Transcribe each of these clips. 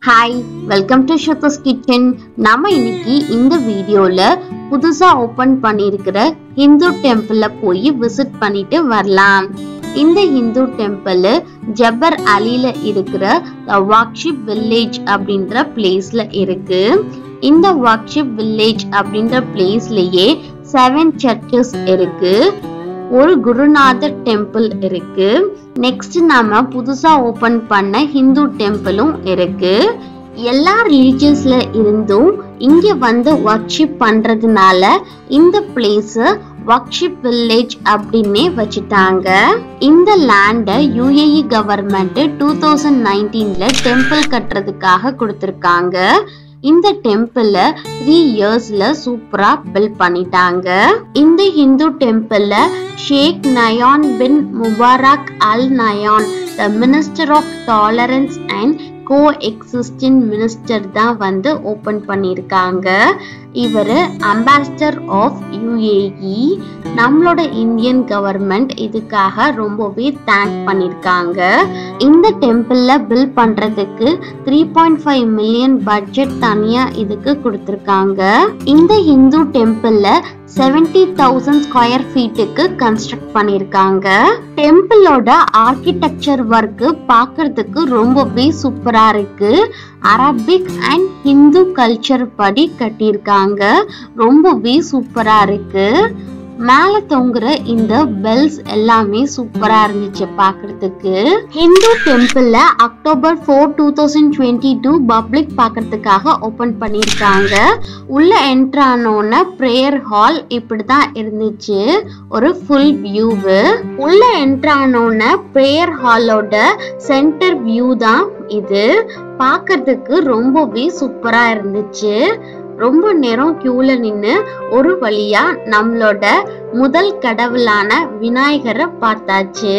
hi welcome to Shuddha's kitchen நம்ம இன்னைக்கு இந்த வீடியோல புதுசா ஓபன் பண்ணியிருக்கிற ஹிந்து டெம்பிள்ல போய் விசிட் பண்ணிட்டு வரலாம் இந்த ஹிந்து டெம்பிள் ஜப்பர் அலில இருக்கிற வாக்ஷிப் வில்லேஜ் அப்படின்ற பிளேஸ்ல இருக்கு இந்த வாக்ஷிப் வில்லேஜ் அப்படின்ற பிளேஸ்லயே செவன் சர்ச்சஸ் இருக்கு ஒரு குருநாதர் டெம்பிள் இருக்கு நெக்ஸ்ட் நாம புதுசா ஓபன் பண்ண ஹிந்து டெம்பிளும் இருக்கு எல்லா ரிலீஜியஸ்ல இருந்தும் இங்க வந்து ஒர்க்ஷிப் பண்றதுனால இந்த பிளேஸ் ஒர்க்ஷிப் வில்லேஜ் அப்படின்னே வச்சுட்டாங்க இந்த லேண்ட யுஏஇ கவர்மெண்ட் டூ தௌசண்ட் நைன்டீன்ல டெம்பிள் கட்டுறதுக்காக கொடுத்திருக்காங்க இந்த டெம்பிள த்ரீ இயர்ஸ்ல சூப்பரா பில்ட் பண்ணிட்டாங்க இந்த ஹிந்து டெம்பிள்ல Sheikh Nahyan bin Mubarak al Nahyan the minister of tolerance and co existing minister தான் வந்து ஓபன் பண்ணியிருக்காங்க இவர் அம்பாசிடர் ஆஃப் யுஏஇ நம்மளோட இந்தியன் கவர்மெண்ட் இதுக்காக ரொம்பவே தேங்க் பண்ணியிருக்காங்க இந்த டெம்பிள்ல பில் பண்றதுக்கு three point five million budget தனியா இதுக்கு கொடுத்துருக்காங்க இந்த ஹிந்து டெம்பிள்ல செவன்டி தௌசண்ட் ஸ்கொயர் ஃபீட்டுக்கு கன்ஸ்ட்ரக்ட் பண்ணியிருக்காங்க டெம்பிளோட ஆர்கிடெக்சர் ஒர்க்கு பார்க்கறதுக்கு ரொம்பவே சூப்பரா இருக்கு அரபிக் அண்ட் ஹிந்து கல்ச்சர் படி கட்டியிருக்காங்க ரொம்பவே சூப்பரா இருக்கு மேல தொங்குற இந்த பெல்ஸ் எல்லாமே சூப்பரா இருந்துச்சு பாக்குறதுக்கு ஹிந்து டெம்பிள்ல October four two thousand twenty two public பாக்குறதுக்காக ஓபன் பண்ணியிருக்காங்க உள்ள என்ட்ரு ஆனோன்னு ப்ரேயர் ஹால் இப்படிதான் இருந்துச்சு ஒரு ஃபுல் வியூவு உள்ள என்ட்ரு ஆனோன்னு ப்ரேயர் ஹாலோட சென்டர் வியூ தான் இது பார்க்கறதுக்கு ரொம்பவே சூப்பரா இருந்துச்சு ரொம்ப நேரம் கியூல நின்னு ஒரு வழியா நம்மளோட முதல் கடவுளான விநாயகரை பார்த்தாச்சு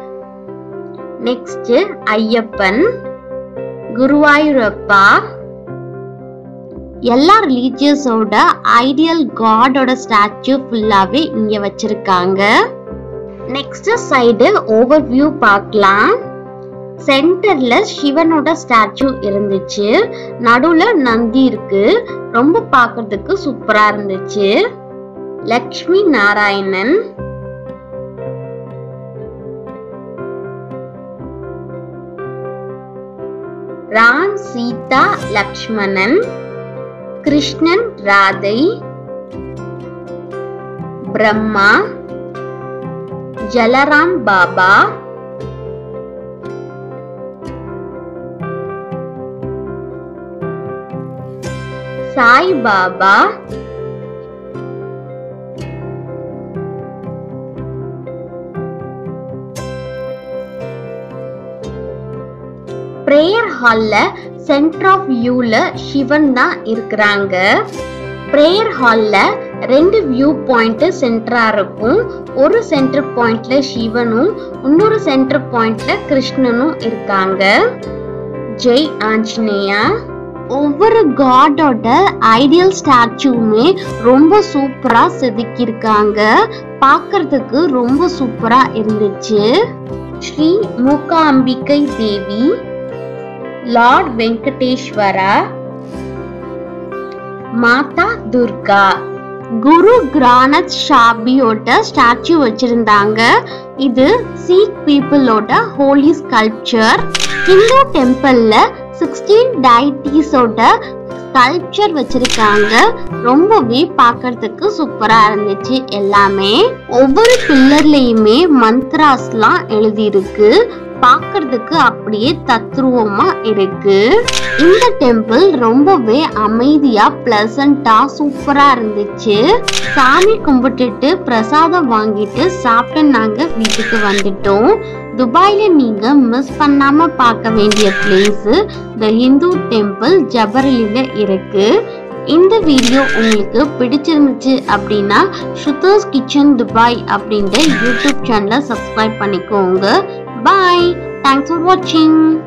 நெக்ஸ்ட் ஐயப்பன் குருவாயூரப்பா எல்லா ரிலீஜியஸோட ஐடியல் காடோட ஸ்டாச்சு ஃபுல்லாவே இங்க வச்சிருக்காங்க நெக்ஸ்ட் சைடு ஓவர் வியூ பார்க்கலாம் சென்டர்ல சிவனோட ஸ்டாச்சு இருந்துச்சு நடுவுல நந்தி இருக்கு ரொம்ப பார்க்கிறதுக்கு சூப்பரா இருந்துச்சு லக்ஷ்மி நாராயணன் ராம் சீதா லக்ஷ்மணன் கிருஷ்ணன் ராதை பிரம்மா ஜலராம் பாபா சாய் பாபா பிரேயர் ஹால்ல சென்டர் ஆஃப் வியூல சிவன் தான் இருக்கிறாங்க பிரேயர் ஹால்ல ரெண்டு வியூ பாயிண்ட் சென்டரா இருக்கும் ஒரு சென்டர் பாயிண்ட்ல சிவனும் இன்னொரு சென்டர் பாயிண்ட்ல கிருஷ்ணனும் இருக்காங்க ஜெய் ஆஞ்சநேயா ஒவ்வொரு காடோட ஐடியல் ஸ்டாச்சுவுமே ரொம்ப சூப்பரா செதுக்கியிருக்காங்க பார்க்கறதுக்கு ரொம்ப சூப்பரா இருந்துச்சு ஸ்ரீ மூகாம்பிகை தேவி லார்ட் வெங்கடேஸ்வரா மாதா துர்கா குரு கிரானத் ஷாபியோட ஸ்டாச்சு வச்சிருந்தாங்க இது சீக் பீப்புளோட ஹோலி ஸ்கல்ப்சர் ஹிந்து டெம்பிள்ல சிக்ஸ்டீன் டைட்டிஸோட ஸ்கல்ப்சர் வச்சிருக்காங்க ரொம்பவே பார்க்கறதுக்கு சூப்பரா இருந்துச்சு எல்லாமே ஒவ்வொரு பில்லர்லயுமே மந்த்ராஸ்லாம் எழுதியிருக்கு பார்க்கறதுக்கு அப்படியே தத்ரூவமா இருக்கு இந்த டெம்பிள் ரொம்பவே அமைதியா பிளசண்டா சூப்பரா இருந்துச்சு சாமி கும்பிட்டுட்டு பிரசாதம் வாங்கிட்டு சாப்பிட்டு நாங்க வீட்டுக்கு வந்துட்டோம் துபாயில நீங்க மிஸ் பண்ணாம பார்க்க வேண்டிய பிளேஸ் த ஹிந்து டெம்பிள் ஜபரலில இருக்கு இந்த வீடியோ உங்களுக்கு பிடிச்சிருந்துச்சு அப்படின்னா ஷுத்தர்ஸ் கிச்சன் துபாய் அப்படின்ற யூடியூப் சேனலை சப்ஸ்கிரைப் பண்ணிக்கோங்க பாய் தேங்க்ஸ் ஃபார் வாட்சிங்